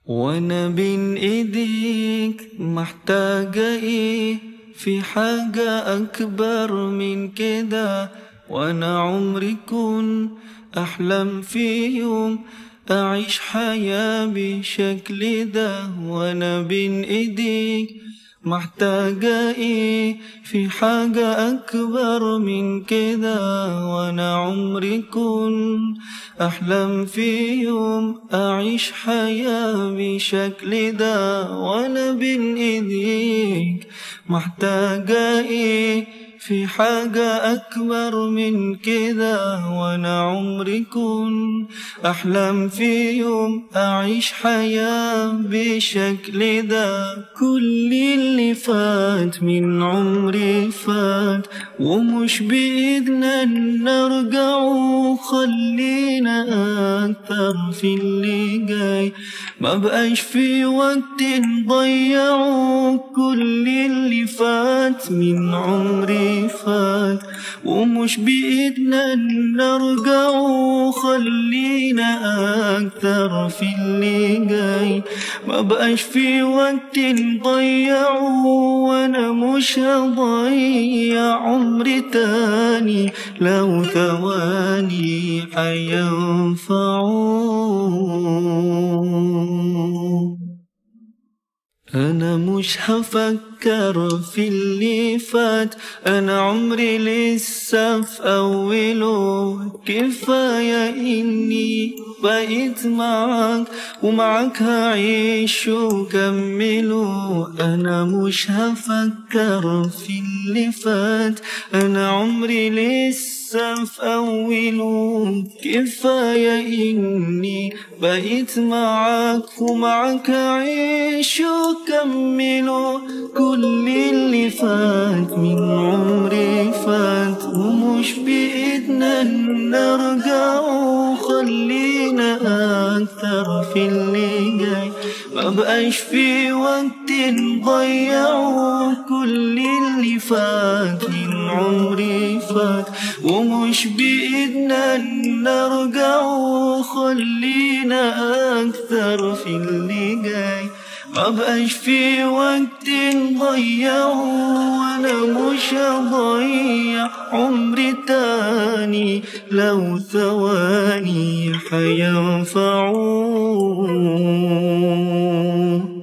وانا بين ايديك محتاجة ايه في حاجة اكبر من كده وانا عمري كن احلم في يوم اعيش حياة بشكل ده وانا بين ايديك محتاجة ايه في حاجة اكبر من كده وانا عمري كن احلم في يوم اعيش حياة بشكل ده وانا بين ايديك محتاجة ايه في حاجة أكبر من كده وأنا عمري كن أحلم في يوم أعيش حياة بشكل ده كل اللي فات من عمري فات ومش بإيدنا نرجع خلينا أكتر في اللي جاي ما بقاش في وقت نضيعه كل اللي فات من عمري فات ومش بإيدنا نرجع خلينا أكتر في اللي جاي ما بقاش في وقت نضيعه وأنا مش هضيع عمري تاني لو ثواني حينفعون أنا مش هفكر في اللي فات أنا عمري لسه في أوله كفاية إني بقيت معاك ومعاك هعيش وكمله أنا مش هفكر في اللي فات أنا عمري لسه في أوله كفاية إني بقيت معاك ومعاك أعيش وكمله كل اللي فات من عمري فات ومش بإيدنا نرجع وخلينا أكتر في اللي جاي ما بقاش في وقت نضيعه كل اللي فات من عمري فات ومش بإيدنا نرجع وخلينا أكتر في اللي جاي ما بقاش في وقت نضيعه وانا مش هضيع عمري تاني لو ثواني حينفعون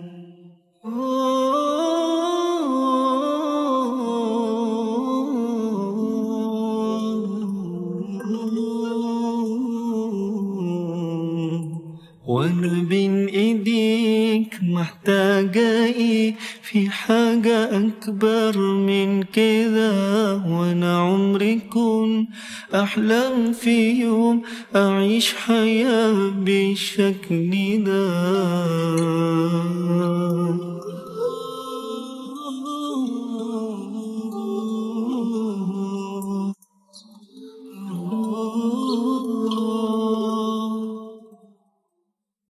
وانا بين ايديك محتاجة ايه في حاجة اكبر من كده وانا عمري كن احلم في يوم اعيش حياة بالشكل ده